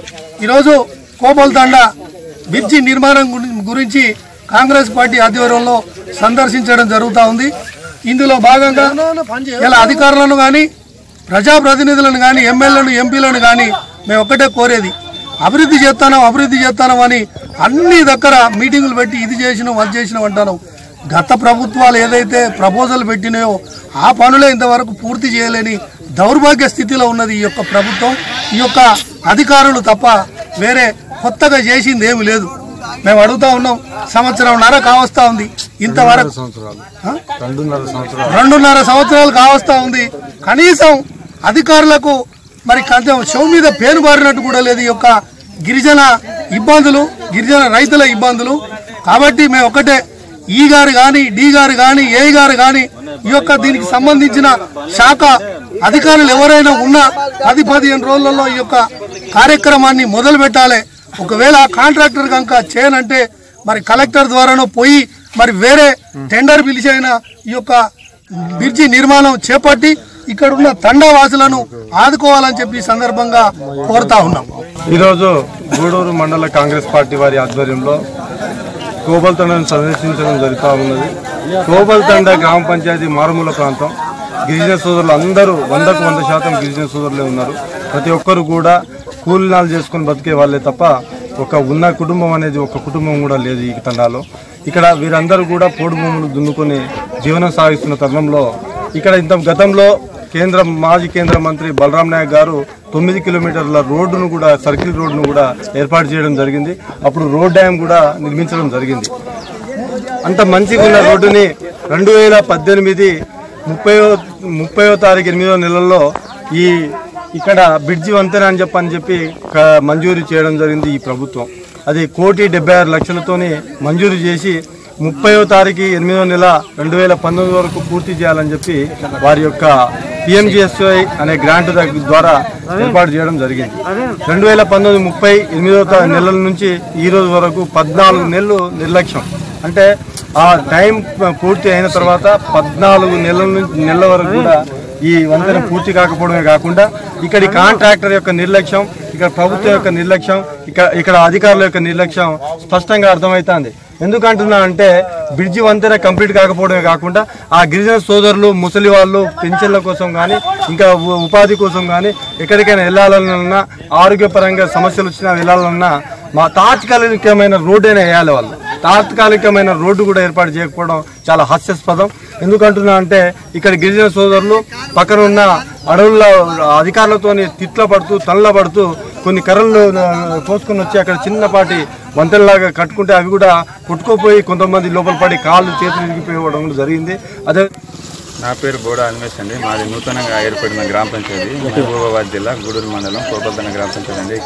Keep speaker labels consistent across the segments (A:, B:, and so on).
A: ఈరోజు కోపల్తండ బ్రిడ్జి నిర్మాణం గురి- గురించి కాంగ్రెస్ పార్టీ ఆధ్వర్యంలో సందర్శించడం జరుగుతూ ఉంది ఇందులో భాగంగా ఇలా అధికారులను కానీ ప్రజాప్రతినిధులను కానీ ఎమ్మెల్యేలను ఎంపీలను కానీ మేము ఒక్కటే కోరేది అభివృద్ధి చేస్తాను అభివృద్ధి చేస్తాను అని అన్ని దగ్గర మీటింగులు పెట్టి ఇది చేసినాం అది చేసినాం అంటాను గత ప్రభుత్వాలు ఏదైతే ప్రపోజల్ పెట్టినాయో ఆ పనులే ఇంతవరకు పూర్తి చేయలేని దౌర్భాగ్య స్థితిలో ఉన్నది ఈ యొక్క ప్రభుత్వం ఈ యొక్క అధికారులు తప్ప వేరే కొత్తగా చేసింది ఏమి లేదు మేము అడుగుతా ఉన్నాం సంవత్సరం నర కావస్తా ఉంది ఇంతవరకు ఆ? రెండున్నర సంవత్సరాలు కావస్తా ఉంది కనీసం అధికారులకు మరి కొంచెం షో మీద పేరు బారినట్టు కూడా లేదు ఈ యొక్క గిరిజన ఇబ్బందులు గిరిజన రైతుల ఇబ్బందులు కాబట్టి మేము ఒకటే ఈ గారు కానీ డి గారు కానీ ఏ గారు కానీ ఈ యొక్క దీనికి సంబంధించిన శాఖ అధికారులు ఎవరైనా ఉన్నా పది పదిహేను రోజులలో ఈ యొక్క కార్యక్రమాన్ని మొదలు పెట్టాలి ఒకవేళ కాంట్రాక్టర్ కనుక చేయనంటే మరి కలెక్టర్ ద్వారానో పోయి మరి వేరే టెండర్ పిలిచి అయినా ఈ యొక్క బ్రిడ్జి నిర్మాణం చేపట్టి ఇక్కడ ఉన్న తండావాసులను ఆదుకోవాలని చెప్పి ఈ సందర్భంగా కోరుతా ఉన్నాం
B: ఈరోజు గూడూరు మండల కాంగ్రెస్ పార్టీ వారి ఆధ్వర్యంలో కోబల్తండను సందర్శించడం జరుగుతూ ఉన్నది కోబల్తండ గ్రామ పంచాయతీ మారుమూల ప్రాంతం గిరిజన సోదరులు అందరూ వందకు వంద శాతం గిరిజన సోదరులే ఉన్నారు ప్రతి ఒక్కరు కూడా కూలినాలు చేసుకుని బతికే వాళ్ళే తప్ప ఒక ఉన్న కుటుంబం అనేది ఒక కుటుంబం కూడా లేదు ఈ తండాలో ఇక్కడ వీరందరూ కూడా పోడు భూములు దున్నుకొని జీవనం సాగిస్తున్న తరుణంలో ఇక్కడ ఇంత గతంలో కేంద్ర మాజీ కేంద్ర మంత్రి బలరాం నాయక్ గారు తొమ్మిది కిలోమీటర్ల రోడ్డును కూడా సర్కిల్ రోడ్డును కూడా ఏర్పాటు చేయడం జరిగింది అప్పుడు రోడ్ డ్యామ్ కూడా నిర్మించడం జరిగింది అంత మంచిగా ఉన్న రోడ్డుని రెండు వేల పద్దెనిమిది ముప్పై ముప్పయో తారీఖు ఎనిమిదో నెలల్లో ఈ ఇక్కడ బ్రిడ్జి వంతెన అని చెప్పని చెప్పి క- మంజూరు చేయడం జరిగింది ఈ ప్రభుత్వం అది కోటి డెబ్బై ఆరు లక్షలతోని మంజూరు చేసి ముప్పయో తారీఖు ఎనిమిదో నెల రెండు వేల పంతొమ్మిది వరకు పూర్తి చేయాలని చెప్పి వారి యొక్క పిఎంజిఎస్ఐ అనే గ్రాంట్ దగ్గ- ద్వారా ఏర్పాటు చేయడం జరిగింది రెండు వేల పంతొమ్మిది ముప్పై ఎనిమిదో తా- నెలల నుంచి ఈ రోజు వరకు పద్నాలుగు నెలలు నిర్లక్ష్యం అంటే ఆ టైం పూర్తి అయిన తర్వాత పద్నాలుగు నెలల నుంచి నెలల వరకు కూడా ఈ వంతెన పూర్తి కాకపోవడమే కాకుండా ఇక్కడి కాంట్రాక్టర్ యొక్క నిర్లక్ష్యం ఇక్కడ ప్రభుత్వం యొక్క నిర్లక్ష్యం ఇక్కడ ఇక్కడ అధికారుల యొక్క నిర్లక్ష్యం స్పష్టంగా అర్థమవుతుంది ఎందుకంటున్నా అంటే బ్రిడ్జి వంతెన కంప్లీట్ కాకపోవడమే కాకుండా ఆ గిరిజన సోదరులు ముసలి వాళ్ళు పెన్షన్ల కోసం కానీ ఇంకా ఉ- ఉపాధి కోసం కానీ ఎక్కడికైనా వెళ్ళాలన్నా ఆరోగ్యపరంగా సమస్యలు వచ్చినా వెళ్ళాలన్నా మా తాత్కాలికమైన రోడ్డు అయినా వేయాలి వాళ్ళు తాత్కాలికమైన రోడ్డు కూడా ఏర్పాటు చేయకపోవడం చాలా హాస్యాస్పదం ఎందుకంటున్నా అంటే ఇక్కడ గిరిజన సోదరులు పక్కన ఉన్న అడవుల్లో అధికారులతోని తిట్ల పడుతూ తనల పడుతూ కొన్ని కర్రలు ఆ, కోసుకొని వచ్చి అక్కడ చిన్నపాటి వంతెనలాగా కట్టుకుంటే అవి కూడా కొట్టుకోపోయి కొంతమంది లోపల పడి కాళ్ళు చేతులు ఇరిగిపోవడం కూడా జరిగింది అదే
C: నా పేరు బోడా అన్వేష్ అండి మాది నూతనంగా ఏర్పడిన గ్రామ పంచాయతీ మహబూబాబాద్ జిల్లా గూడూరు మండలం కోపల్తన గ్రామ పంచాయతీ అండి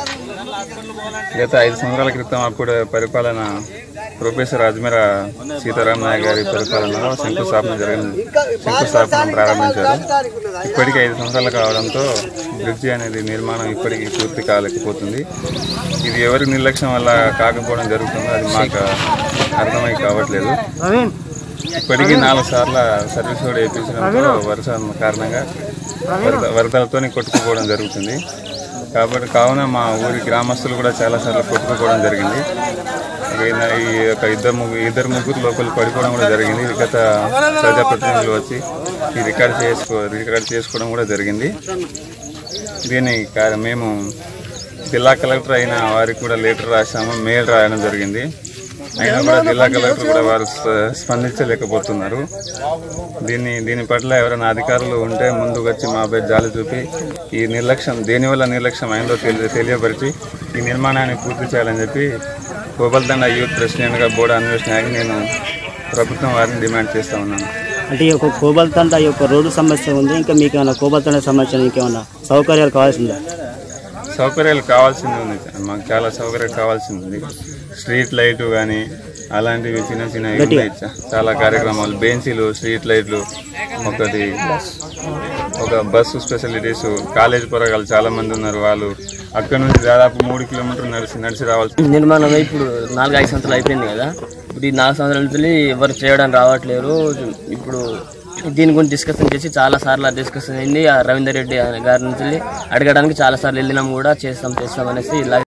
C: గత ఐదు సంవత్సరాల క్రితం అప్పుడు పరిపాలన ప్రొఫెసర్ అజ్మీర సీతారాం నాయక్ గారి పరిపాలనలో శంకుస్థాపన జరిగింది శంకుస్థాపన ప్రారంభించారు ఇప్పటికీ ఐదు సంవత్సరాలు కావడంతో బ్రిడ్జి అనేది నిర్మాణం ఇప్పటికీ పూర్తి కాలేకపోతుంది ఇది ఎవరి నిర్లక్ష్యం వల్ల కాకపోవడం జరుగుతుందో అది మాకు అర్థమై కావట్లేదు ఇప్పటికీ నాలుగు సార్లు సర్వీస్ రోడ్ వేయించడంతో వర్షం కారణంగా వరద వరదలతో కొట్టుకుపోవడం జరుగుతుంది కాబట్టి కావున మా ఊరి గ్రామస్తులు కూడా చాలాసార్లు కొట్టుకుపోవడం జరిగింది ఈయన ఈ యొక్క ఇద్దరు ముగ్గురు ఇద్దరు ముగ్గురు లోపల పడిపోవడం కూడా జరిగింది గత ప్రజాప్రతినిధులు వచ్చి ఈ రికార్డ్ చేసుకో రికార్డ్ చేసుకోవడం కూడా జరిగింది దీని కా- మేము జిల్లా కలెక్టర్ అయిన వారికి కూడా లెటర్ రాసాము మెయిల్ రాయడం జరిగింది అయినా కూడా జిల్లా కలెక్టర్ కూడా వారు స్ప- స్పందించలేకపోతున్నారు దీన్ని దీని పట్ల ఎవరైనా అధికారులు ఉంటే ముందుకు వచ్చి మాపై జాలి చూపి ఈ నిర్లక్ష్యం దేనివల్ల నిర్లక్ష్యం అయిందో తెలి తెలియపరిచి ఈ నిర్మాణాన్ని పూర్తి చేయాలని చెప్పి గోపాల్దండ యూత్ ప్రెసిడెంట్గా బోర్డు అన్వేషణకి నేను ప్రభుత్వం వారిని డిమాండ్ చేస్తూ ఉన్నాను
D: అంటే ఈ యొక్క కోబల్తండ ఈ యొక్క రోడ్డు సమస్య ఉంది ఇంకా మీకు ఏమైనా కోబల్తండ సమస్య ఇంకేమైనా సౌకర్యాలు కావాల్సిందా
C: సౌకర్యాలు కావాల్సింది ఉంది మాకు చాలా సౌకర్యాలు కావాల్సింది ఉంది స్ట్రీట్ లైట్ కానీ అలాంటివి చిన్న చిన్నవి ఉన్నాయి చా- చాలా కార్యక్రమాలు బెంచీలు స్ట్రీట్ లైట్లు ఒకటి ఒక బస్సు ఫెసిలిటీస్ కాలేజ్ పొరగాలు చాలా మంది ఉన్నారు వాళ్ళు అక్కడ నుంచి దాదాపు మూడు కిలోమీటర్లు నడిచి నడిచి రావాల్సి
E: నిర్మాణం ఇప్పుడు నాలుగు ఐదు సంవత్సరాలు అయిపోయింది కదా ఇప్పుడు ఈ నాలుగు సంవత్సరాల నుంచి ఎవరు చేయడానికి రావట్లేరు ఇప్పుడు దీని గురించి డిస్కషన్ చేసి చాలా సార్లు డిస్కషన్ అయింది ఆ రవీందర్ రెడ్డి గారి నుంచి అడగడానికి చాలా సార్లు వెళ్ళినాం కూడా చేస్తాం చేస్తాం అనేసి ఇలా